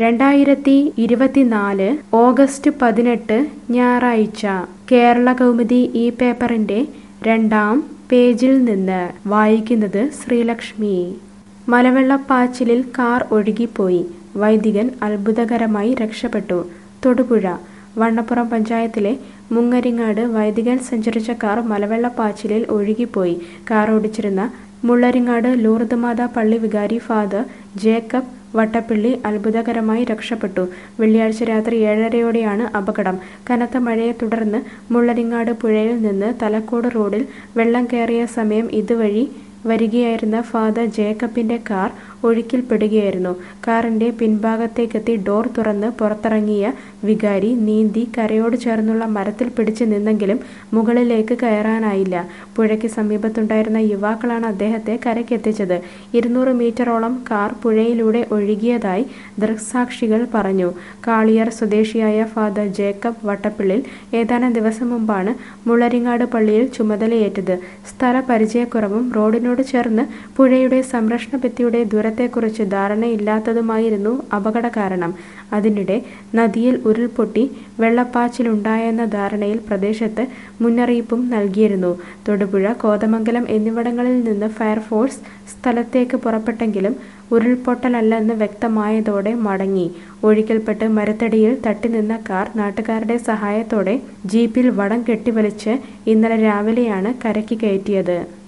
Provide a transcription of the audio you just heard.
രണ്ടായിരത്തി ഇരുപത്തിനാല് ഓഗസ്റ്റ് പതിനെട്ട് ഞായറാഴ്ച കേരള കൗമുദി ഈ പേപ്പറിന്റെ രണ്ടാം പേജിൽ നിന്ന് വായിക്കുന്നത് ശ്രീലക്ഷ്മി മലവെള്ളപ്പാച്ചിലിൽ കാർ ഒഴുകിപ്പോയി വൈദികൻ അത്ഭുതകരമായി രക്ഷപ്പെട്ടു തൊടുപുഴ വണ്ണപ്പുറം പഞ്ചായത്തിലെ മുങ്ങരിങ്ങാട് വൈദികൻ സഞ്ചരിച്ച കാർ മലവെള്ളപ്പാച്ചിലിൽ ഒഴുകിപ്പോയി കാർ ഓടിച്ചിരുന്ന മുള്ളരിങ്ങാട് ലൂർദ് മാതാ പള്ളി വികാരി ഫാദർ ജേക്കബ് വട്ടപ്പിള്ളി അത്ഭുതകരമായി രക്ഷപ്പെട്ടു വെള്ളിയാഴ്ച രാത്രി ഏഴരയോടെയാണ് അപകടം കനത്ത മഴയെ തുടർന്ന് മുള്ളരിങ്ങാട് പുഴയിൽ നിന്ന് തലക്കോട് റോഡിൽ വെള്ളം കയറിയ സമയം ഇതുവഴി വരികയായിരുന്ന ഫാദർ ജേക്കബിന്റെ കാർ ഒഴുക്കിൽപ്പെടുകയായിരുന്നു കാറിന്റെ പിൻഭാഗത്തേക്കെത്തി ഡോർ തുറന്ന് പുറത്തിറങ്ങിയ വികാരി നീന്തി കരയോട് ചേർന്നുള്ള മരത്തിൽ പിടിച്ചു നിന്നെങ്കിലും മുകളിലേക്ക് കയറാനായില്ല പുഴയ്ക്ക് സമീപത്തുണ്ടായിരുന്ന യുവാക്കളാണ് അദ്ദേഹത്തെ കരയ്ക്കെത്തിച്ചത് ഇരുന്നൂറ് മീറ്ററോളം കാർ പുഴയിലൂടെ ഒഴുകിയതായി ദൃക്സാക്ഷികൾ പറഞ്ഞു കാളിയാർ സ്വദേശിയായ ഫാദർ ജേക്കബ് വട്ടപ്പിള്ളിൽ ഏതാനും ദിവസം മുമ്പാണ് മുള്ളരിങ്ങാട് പള്ളിയിൽ ചുമതലയേറ്റത് സ്ഥല പരിചയക്കുറവും റോഡിനോട് ചേർന്ന് പുഴയുടെ സംരക്ഷണ ഭിത്തിയുടെ ദൂരത്തെക്കുറിച്ച് ധാരണയില്ലാത്തതുമായിരുന്നു അപകട കാരണം അതിനിടെ നദിയിൽ ഉരുൾപൊട്ടി വെള്ളപ്പാച്ചിലുണ്ടായെന്ന ധാരണയിൽ പ്രദേശത്ത് മുന്നറിയിപ്പും നൽകിയിരുന്നു തൊടുപുഴ കോതമംഗലം എന്നിവിടങ്ങളിൽ നിന്ന് ഫയർഫോഴ്സ് സ്ഥലത്തേക്ക് പുറപ്പെട്ടെങ്കിലും ഉരുൾപൊട്ടലല്ലെന്ന് വ്യക്തമായതോടെ മടങ്ങി ഒഴുക്കിൽപ്പെട്ട് മരത്തടിയിൽ തട്ടിനിന്ന കാർ നാട്ടുകാരുടെ സഹായത്തോടെ ജീപ്പിൽ വടം കെട്ടിവലിച്ച് ഇന്നലെ രാവിലെയാണ് കരയ്ക്ക് കയറ്റിയത്